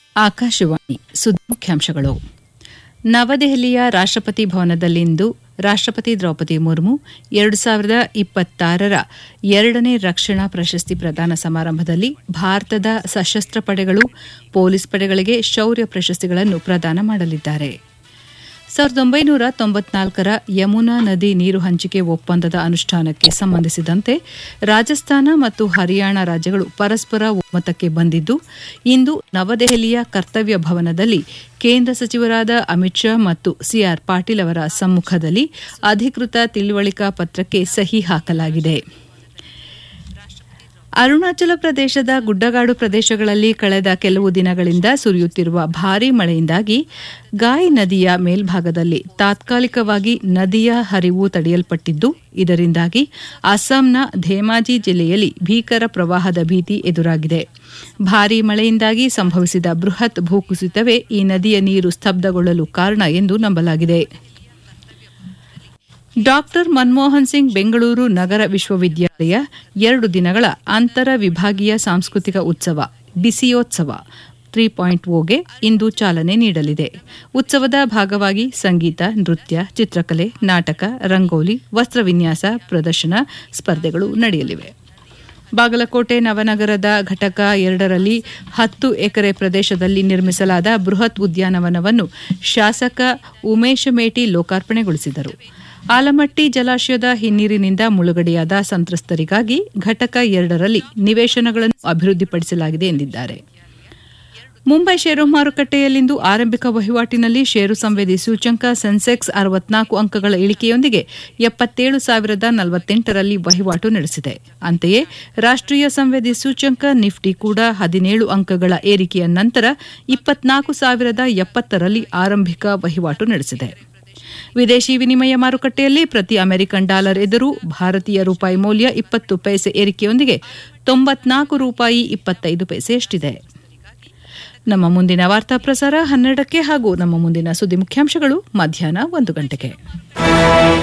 ಆಕಾಶವಾಣಿ ಸುದ್ದಿ ಮುಖ್ಯಾಂಶಗಳು ನವದೆಹಲಿಯ ರಾಷ್ಟ್ರಪತಿ ಭವನದಲ್ಲಿಂದು ರಾಷ್ಟ್ರಪತಿ ದ್ರೌಪದಿ ಮುರ್ಮು ಎರಡು ಸಾವಿರದ ಇಪ್ಪತ್ತಾರರ ಎರಡನೇ ರಕ್ಷಣಾ ಪ್ರಶಸ್ತಿ ಪ್ರದಾನ ಸಮಾರಂಭದಲ್ಲಿ ಭಾರತದ ಸಶಸ್ತ್ರ ಪಡೆಗಳು ಪೊಲೀಸ್ ಪಡೆಗಳಿಗೆ ಶೌರ್ಯ ಪ್ರಶಸ್ತಿಗಳನ್ನು ಪ್ರದಾನ ಮಾಡಲಿದ್ದಾರೆ ಸಾವಿರದ ಒಂಬೈನೂರ ತೊಂಬತ್ನಾಲ್ಕರ ಯಮುನಾ ನದಿ ನೀರು ಹಂಚಿಕೆ ಒಪ್ಪಂದದ ಅನುಷ್ಠಾನಕ್ಕೆ ಸಂಬಂಧಿಸಿದಂತೆ ರಾಜಸ್ಥಾನ ಮತ್ತು ಹರಿಯಾಣ ರಾಜ್ಯಗಳು ಪರಸ್ಪರ ಒಮ್ಮತಕ್ಕೆ ಬಂದಿದ್ದು ಇಂದು ನವದೆಹಲಿಯ ಕರ್ತವ್ಯ ಭವನದಲ್ಲಿ ಕೇಂದ್ರ ಸಚಿವರಾದ ಅಮಿತ್ ಶಾ ಮತ್ತು ಸಿಆರ್ ಪಾಟೀಲ್ ಅವರ ಸಮ್ಮುಖದಲ್ಲಿ ಅಧಿಕೃತ ತಿಳುವಳಿಕಾ ಪತ್ರಕ್ಕೆ ಸಹಿ ಹಾಕಲಾಗಿದೆ ಅರುಣಾಚಲ ಪ್ರದೇಶದ ಗುಡ್ಡಗಾಡು ಪ್ರದೇಶಗಳಲ್ಲಿ ಕಳೆದ ಕೆಲವು ದಿನಗಳಿಂದ ಸುರಿಯುತ್ತಿರುವ ಭಾರೀ ಮಳೆಯಿಂದಾಗಿ ಗಾಯ್ ನದಿಯ ಮೇಲ್ಭಾಗದಲ್ಲಿ ತಾತ್ಕಾಲಿಕವಾಗಿ ನದಿಯ ಹರಿವು ತಡೆಯಲ್ಪಟ್ಟಿದ್ದು ಇದರಿಂದಾಗಿ ಅಸ್ಸಾಂನ ಧೇಮಾಜಿ ಜಿಲ್ಲೆಯಲ್ಲಿ ಭೀಕರ ಪ್ರವಾಹದ ಭೀತಿ ಎದುರಾಗಿದೆ ಭಾರೀ ಮಳೆಯಿಂದಾಗಿ ಸಂಭವಿಸಿದ ಬೃಹತ್ ಭೂಕುಸಿತವೇ ಈ ನದಿಯ ನೀರು ಸ್ತಬ್ಧಗೊಳ್ಳಲು ಕಾರಣ ಎಂದು ನಂಬಲಾಗಿದೆ ಡಾಕ್ಟರ್ ಮನಮೋಹನ್ ಸಿಂಗ್ ಬೆಂಗಳೂರು ನಗರ ವಿಶ್ವವಿದ್ಯಾಲಯ ಎರಡು ದಿನಗಳ ಅಂತರ ವಿಭಾಗೀಯ ಸಾಂಸ್ಕೃತಿಕ ಉತ್ಸವ ಡಿಸಿಯೋತ್ಸವ ತ್ರೀ ಪಾಯಿಂಟ್ ಓಗೆ ಇಂದು ಚಾಲನೆ ನೀಡಲಿದೆ ಉತ್ಸವದ ಭಾಗವಾಗಿ ಸಂಗೀತ ನೃತ್ಯ ಚಿತ್ರಕಲೆ ನಾಟಕ ರಂಗೋಲಿ ವಸ್ತ್ರವಿನ್ಯಾಸ ಪ್ರದರ್ಶನ ಸ್ಪರ್ಧೆಗಳು ನಡೆಯಲಿವೆ ಬಾಗಲಕೋಟೆ ನವನಗರದ ಘಟಕ ಎರಡರಲ್ಲಿ ಹತ್ತು ಎಕರೆ ಪ್ರದೇಶದಲ್ಲಿ ನಿರ್ಮಿಸಲಾದ ಬೃಹತ್ ಉದ್ಯಾನವನವನ್ನು ಶಾಸಕ ಉಮೇಶ ಮೇಟಿ ಲೋಕಾರ್ಪಣೆಗೊಳಿಸಿದರು ಆಲಮಟ್ಟಿ ಜಲಾಶಯದ ಹಿನ್ನೀರಿನಿಂದ ಮುಳುಗಡೆಯಾದ ಸಂತ್ರಸ್ತರಿಗಾಗಿ ಘಟಕ ಎರಡರಲ್ಲಿ ನಿವೇಶನಗಳನ್ನು ಅಭಿವೃದ್ಧಿಪಡಿಸಲಾಗಿದೆ ಎಂದಿದ್ದಾರೆ ಮುಂಬೈ ಷೇರು ಮಾರುಕಟ್ಟೆಯಲ್ಲಿಂದು ಆರಂಭಿಕ ವಹಿವಾಟಿನಲ್ಲಿ ಷೇರು ಸಂವೇದಿ ಸೂಚಂಕ ಸೆನ್ಸೆಕ್ಸ್ ಅರವತ್ನಾಲ್ಕು ಅಂಕಗಳ ಇಳಿಕೆಯೊಂದಿಗೆ ಎಪ್ಪತ್ತೇಳು ಸಾವಿರದ ನಲವತ್ತೆಂಟರಲ್ಲಿ ವಹಿವಾಟು ನಡೆಸಿದೆ ಅಂತೆಯೇ ರಾಷ್ಟೀಯ ಸಂವೇದಿ ಸೂಚಂಕ ನಿಫ್ಟಿ ಕೂಡ ಹದಿನೇಳು ಅಂಕಗಳ ಏರಿಕೆಯ ನಂತರ ಇಪ್ಪತ್ನಾಲ್ಕು ಸಾವಿರದ ಎಪ್ಪತ್ತರಲ್ಲಿ ಆರಂಭಿಕ ವಹಿವಾಟು ನಡೆಸಿದೆ ವಿದೇಶಿ ವಿನಿಮಯ ಮಾರುಕಟ್ಟೆಯಲ್ಲಿ ಪ್ರತಿ ಅಮೆರಿಕನ್ ಡಾಲರ್ ಎದುರು ಭಾರತೀಯ ರೂಪಾಯಿ ಮೌಲ್ಯ ಇಪ್ಪತ್ತು ಪೈಸೆ ಏರಿಕೆಯೊಂದಿಗೆ ತೊಂಬತ್ನಾಲ್ಕು ರೂಪಾಯಿ ಇಪ್ಪತ್ತೈದು ಪೈಸೆಯಷ್ಟಿದೆ ನಮ್ಮ ಮುಂದಿನ ವಾರ್ತಾ ಪ್ರಸಾರ ಹನ್ನೆರಡಕ್ಕೆ ಹಾಗೂ ನಮ್ಮ ಮುಂದಿನ ಸುದ್ದಿ ಮುಖ್ಯಾಂಶಗಳು ಮಧ್ಯಾಹ್ನ ಒಂದು ಗಂಟೆಗೆ